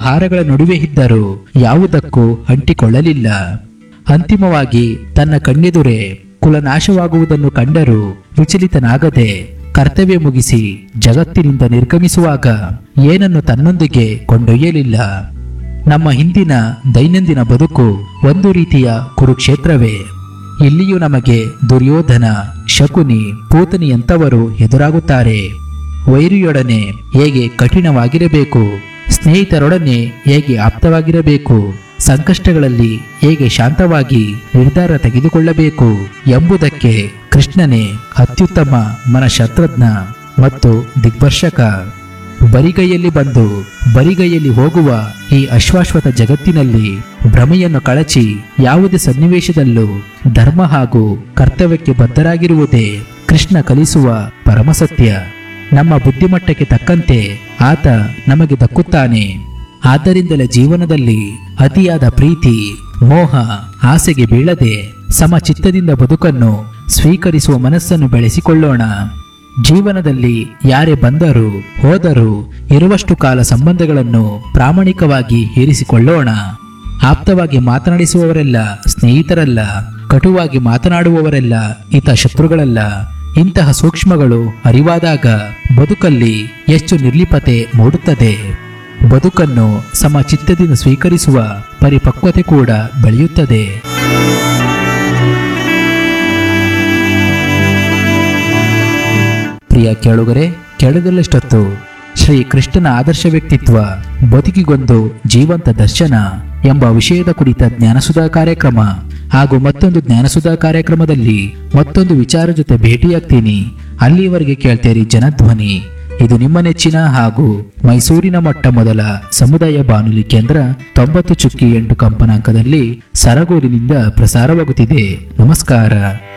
ವ್ಯವಹಾರಗಳ ನಡುವೆ ಇದ್ದರೂ ಯಾವುದಕ್ಕೂ ಅಂಟಿಕೊಳ್ಳಲಿಲ್ಲ ಅಂತಿಮವಾಗಿ ತನ್ನ ಕಣ್ಣೆದುರೇ ಕುಲನಾಶವಾಗುವುದನ್ನು ಕಂಡರೂ ವಿಚಲಿತನಾಗದೆ ಕರ್ತವ್ಯ ಮುಗಿಸಿ ಜಗತ್ತಿನಿಂದ ನಿರ್ಗಮಿಸುವಾಗ ಏನನ್ನು ತನ್ನೊಂದಿಗೆ ಕೊಂಡೊಯ್ಯಲಿಲ್ಲ ನಮ್ಮ ಹಿಂದಿನ ದೈನಂದಿನ ಬದುಕು ಒಂದು ರೀತಿಯ ಕುರುಕ್ಷೇತ್ರವೇ ಇಲ್ಲಿಯೂ ನಮಗೆ ದುರ್ಯೋಧನ ಶಕುನಿ ಪೂತನಿಯಂಥವರು ಎದುರಾಗುತ್ತಾರೆ ವೈರಿಯೊಡನೆ ಹೇಗೆ ಕಠಿಣವಾಗಿರಬೇಕು ಸ್ನೇಹಿತರೊಡನೆ ಹೇಗೆ ಆಪ್ತವಾಗಿರಬೇಕು ಸಂಕಷ್ಟಗಳಲ್ಲಿ ಹೇಗೆ ಶಾಂತವಾಗಿ ನಿರ್ಧಾರ ತೆಗೆದುಕೊಳ್ಳಬೇಕು ಎಂಬುದಕ್ಕೆ ಕೃಷ್ಣನೇ ಅತ್ಯುತ್ತಮ ಮನಶಾಸ್ತ್ರಜ್ಞ ಮತ್ತು ದಿಗ್ದರ್ಶಕ ಬರಿಗೈಯಲ್ಲಿ ಬಂದು ಬರಿಗೈಯಲ್ಲಿ ಹೋಗುವ ಈ ಅಶ್ವಾಶ್ವತ ಜಗತ್ತಿನಲ್ಲಿ ಭ್ರಮೆಯನ್ನು ಕಳಚಿ ಯಾವುದೇ ಸನ್ನಿವೇಶದಲ್ಲೂ ಧರ್ಮ ಹಾಗೂ ಕರ್ತವ್ಯಕ್ಕೆ ಬದ್ಧರಾಗಿರುವುದೇ ಕೃಷ್ಣ ಕಲಿಸುವ ಪರಮಸತ್ಯ ನಮ್ಮ ಬುದ್ಧಿಮಟ್ಟಕ್ಕೆ ತಕ್ಕಂತೆ ಆತ ನಮಗೆ ದಕ್ಕುತ್ತಾನೆ ಆದ್ದರಿಂದಲೇ ಜೀವನದಲ್ಲಿ ಅತಿಯಾದ ಪ್ರೀತಿ ಮೋಹ ಆಸೆಗೆ ಬೀಳದೆ ಸಮಚಿತ್ತದಿಂದ ಬದುಕನ್ನು ಸ್ವೀಕರಿಸುವ ಮನಸ್ಸನ್ನು ಬೆಳೆಸಿಕೊಳ್ಳೋಣ ಜೀವನದಲ್ಲಿ ಯಾರೇ ಬಂದರೂ ಹೋದರೂ ಇರುವಷ್ಟು ಕಾಲ ಸಂಬಂಧಗಳನ್ನು ಪ್ರಾಮಾಣಿಕವಾಗಿ ಇರಿಸಿಕೊಳ್ಳೋಣ ಆಪ್ತವಾಗಿ ಮಾತನಾಡಿಸುವವರೆಲ್ಲ ಸ್ನೇಹಿತರಲ್ಲ ಕಟುವಾಗಿ ಮಾತನಾಡುವವರೆಲ್ಲ ಹಿತ ಶತ್ರುಗಳಲ್ಲ ಇಂತಹ ಸೂಕ್ಷ್ಮಗಳು ಅರಿವಾದಾಗ ಬದುಕಲ್ಲಿ ಎಷ್ಟು ನಿರ್ಲಿಪತೆ ಮೂಡುತ್ತದೆ ಬದುಕನ್ನು ಸಮಚಿತ್ತದಿಂದ ಸ್ವೀಕರಿಸುವ ಪರಿಪಕ್ವತೆ ಕೂಡ ಬೆಳೆಯುತ್ತದೆ ಪ್ರಿಯ ಕೇಳುಗರೆ ಕೆಳದಲ್ಲಷ್ಟೊತ್ತು ಶ್ರೀ ಕೃಷ್ಣನ ಆದರ್ಶ ವ್ಯಕ್ತಿತ್ವ ಬದುಕಿಗೊಂದು ಜೀವಂತ ದರ್ಶನ ಎಂಬ ವಿಷಯದ ಕುರಿತ ಜ್ಞಾನಸುಧಾ ಕಾರ್ಯಕ್ರಮ ಹಾಗೂ ಮತ್ತೊಂದು ಜ್ಞಾನಸುಧಾ ಕಾರ್ಯಕ್ರಮದಲ್ಲಿ ಮತ್ತೊಂದು ವಿಚಾರ ಜೊತೆ ಭೇಟಿಯಾಗ್ತೀನಿ ಅಲ್ಲಿಯವರೆಗೆ ಕೇಳ್ತೇರಿ ಜನಧ್ವನಿ ಇದು ನಿಮ್ಮ ನೆಚ್ಚಿನ ಹಾಗೂ ಮೈಸೂರಿನ ಮೊಟ್ಟ ಮೊದಲ ಸಮುದಾಯ ಬಾನುಲಿ ಕೇಂದ್ರ ತೊಂಬತ್ತು ಚುಕ್ಕಿ ಎಂಟು ಕಂಪನಾಂಕದಲ್ಲಿ ಸರಗೂರಿನಿಂದ ಪ್ರಸಾರವಾಗುತ್ತಿದೆ ನಮಸ್ಕಾರ